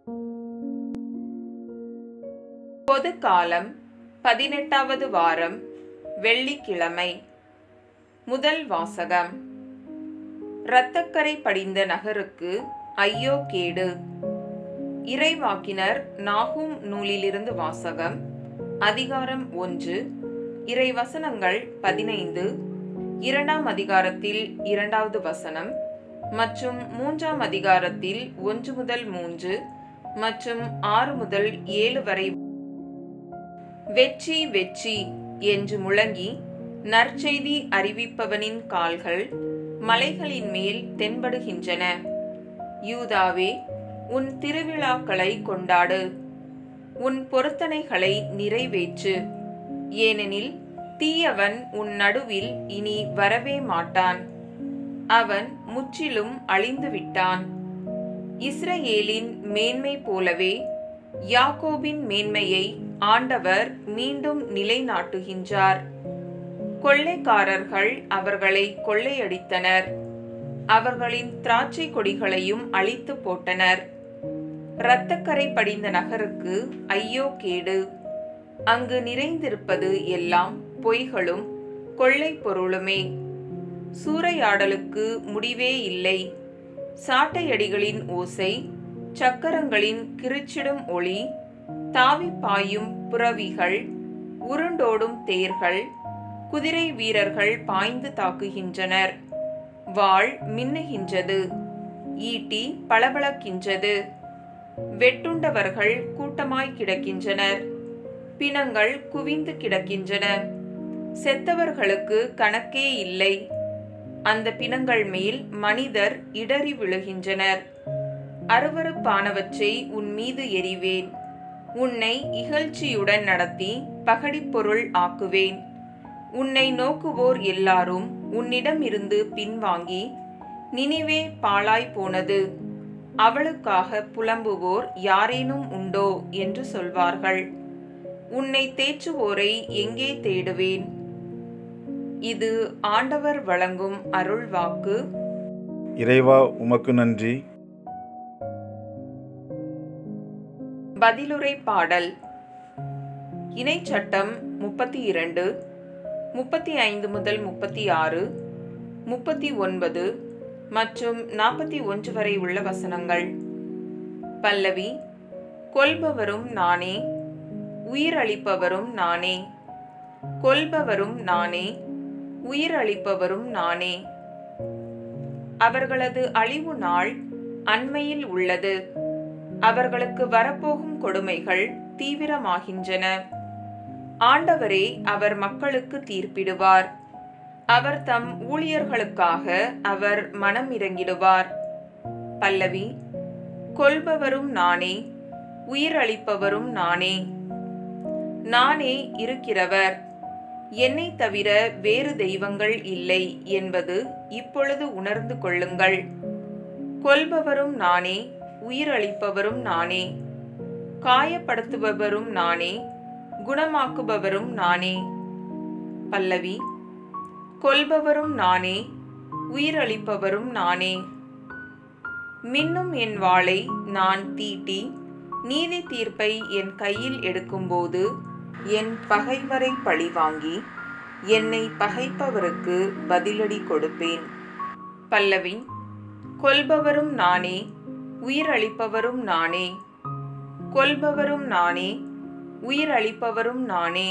பொது காலம் பதினெட்டாவது வாரம் வெள்ளிக்கிழமை முதல் வாசகம் இரத்தக்கரை படிந்த நகருக்கு ஐயோ கேடு இறைவாக்கினர் நாகும் நூலிலிருந்து வாசகம் அதிகாரம் ஒன்று இறை வசனங்கள் பதினைந்து இரண்டாம் அதிகாரத்தில் இரண்டாவது வசனம் மற்றும் மூன்றாம் அதிகாரத்தில் ஒன்று முதல் மூன்று மற்றும் ஆறு முதல் ஏழு வரை வெற்றி வெற்றி என்று முழங்கி நற்செய்தி அறிவிப்பவனின் கால்கள் மலைகளின் மேல் தென்படுகின்றன யூதாவே உன் திருவிழாக்களை கொண்டாடு உன் பொருத்தனைகளை நிறைவேற்று ஏனெனில் தீயவன் உன் நடுவில் இனி வரவே மாட்டான் அவன் முற்றிலும் அழிந்து விட்டான் இஸ்ரவேலின் மேன்மை போலவே யாக்கோபின் மேன்மையை ஆண்டவர் மீண்டும் நிலைநாட்டுகின்றார் கொள்ளைக்காரர்கள் அவர்களை கொள்ளையடித்தனர் அவர்களின் திராட்சை கொடிகளையும் அழித்து போட்டனர் இரத்தக்கரை படிந்த நகருக்கு ஐயோ கேடு அங்கு நிறைந்திருப்பது எல்லாம் பொய்களும் கொள்ளை பொருளுமே சூறையாடலுக்கு முடிவே இல்லை சாட்டையடிகளின் ஓசை சக்கரங்களின் கிரிச்சிடும் ஒளி தாவி பாயும் புறவிகள் உருண்டோடும் தேர்கள் குதிரை வீரர்கள் பாய்ந்து தாக்குகின்றனர் வாள் மின்னுகின்றது ஈட்டி பளபளக்கின்றது வெட்டுண்டவர்கள் கூட்டமாய் கிடக்கின்றனர் பிணங்கள் குவிந்து கிடக்கின்றன செத்தவர்களுக்கு கணக்கே இல்லை அந்த பிணங்கள் மேல் மனிதர் இடறி விழுகின்றனர் அருவருப்பானவற்றை உன் மீது எறிவேன் உன்னை இகழ்ச்சியுடன் நடத்தி பகடிப்பொருள் ஆக்குவேன் உன்னை நோக்குவோர் எல்லாரும் உன்னிடம் இருந்து பின்வாங்கி நினிவே பாழாய் போனது அவளுக்காக புலம்புவோர் யாரேனும் உண்டோ என்று சொல்வார்கள் உன்னை தேற்றுவோரை எங்கே தேடுவேன் இது ஆண்டவர் வழங்கும் அருள் வாக்கு இறைவா உமக்கு நன்றி பதிலுரை பாடல் இணைச்சட்டம் முப்பத்தி இரண்டு முப்பத்தி ஐந்து முதல் முப்பத்தி ஆறு முப்பத்தி ஒன்பது மற்றும் நாற்பத்தி ஒன்று வரை உள்ள வசனங்கள் பல்லவி கொல்பவரும் நானே உயிரளிப்பவரும் நானே கொல்பவரும் நானே உயிரளிப்பவரும் நானே அவர்களது அழிவு நாள் அண்மையில் உள்ளது அவர்களுக்கு வரப்போகும் கொடுமைகள் தீவிரமாகின்றன ஆண்டவரே அவர் மக்களுக்கு தீர்ப்பிடுவார் அவர் தம் ஊழியர்களுக்காக அவர் மனம் இறங்கிடுவார் பல்லவி கொல்பவரும் நானே உயிரளிப்பவரும் நானே நானே இருக்கிறவர் என்னை தவிர வேறு தெய்வங்கள் இல்லை என்பது இப்பொழுது உணர்ந்து கொள்ளுங்கள் கொல்பவரும் நானே உயிரளிப்பவரும் நானே காயப்படுத்துபவரும் நானே குணமாக்குபவரும் நானே பல்லவி கொல்பவரும் நானே உயிரளிப்பவரும் நானே மின்னும் என் வாளை நான் தீட்டி நீதி தீர்ப்பை என் கையில் எடுக்கும்போது என் பகைவரை பழிவாங்கி என்னை பகைப்பவருக்கு பதிலடி கொடுப்பேன் பல்லவி கொல்பவரும் நானே உயிரளிப்பவரும் நானே கொல்பவரும் நானே உயிரளிப்பவரும் நானே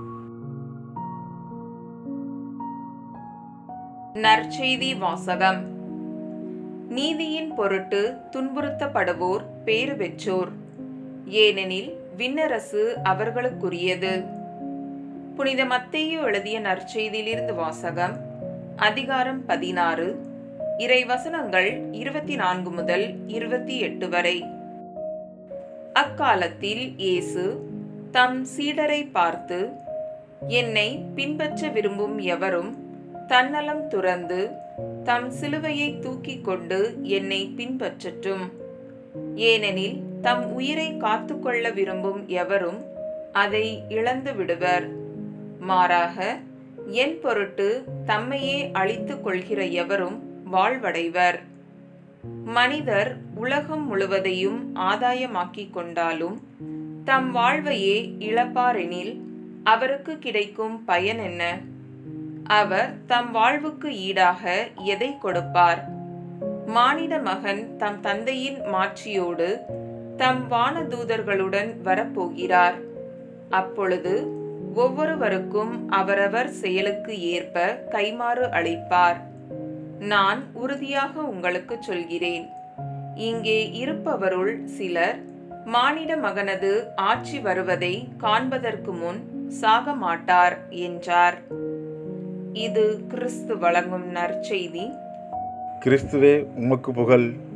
நற்செய்தி வாசகம் நீதியின் பொருட்டு துன்புறுத்தப்படுவோர் பேறு பெற்றோர் ஏனெனில் விண்ணரசு அவர்களுக்குரியது புனித மத்தேயு எழுதிய நற்செய்தியிலிருந்து வாசகம் அதிகாரம் பதினாறு இறை வசனங்கள் இருபத்தி நான்கு முதல் இருபத்தி எட்டு வரை அக்காலத்தில் இயேசு தம் சீடரை பார்த்து என்னை பின்பற்ற விரும்பும் எவரும் தன்னலம் துறந்து தம் சிலுவையை தூக்கிக் கொண்டு என்னை பின்பற்றட்டும் ஏனெனில் தம் உயிரை காத்துக்கொள்ள விரும்பும் எவரும் அதை இழந்து விடுவர் மாறாக என் பொருட்டு தம்மையே அழித்துக் கொள்கிற எவரும் வாழ்வடைவர் மனிதர் உலகம் முழுவதையும் ஆதாயமாக்கிக் கொண்டாலும் தம் வாழ்வையே இழப்பாரெனில் அவருக்கு கிடைக்கும் பயன் என்ன அவர் தம் வாழ்வுக்கு ஈடாக எதை கொடுப்பார் மானிட மகன் தம் தந்தையின் மாட்சியோடு தம் வானதூதர்களுடன் வரப்போகிறார் அப்பொழுது ஒவ்வொருவருக்கும் அவரவர் செயலுக்கு ஏற்ப கைமாறு அளிப்பார் நான் உறுதியாக உங்களுக்கு சொல்கிறேன் இங்கே இருப்பவருள் சிலர் மானிட மகனது ஆட்சி வருவதை காண்பதற்கு முன் சாக மாட்டார் என்றார் இது கிறிஸ்து வழங்கும் நற்செய்தி கிறிஸ்துவே உமக்கு புகழ்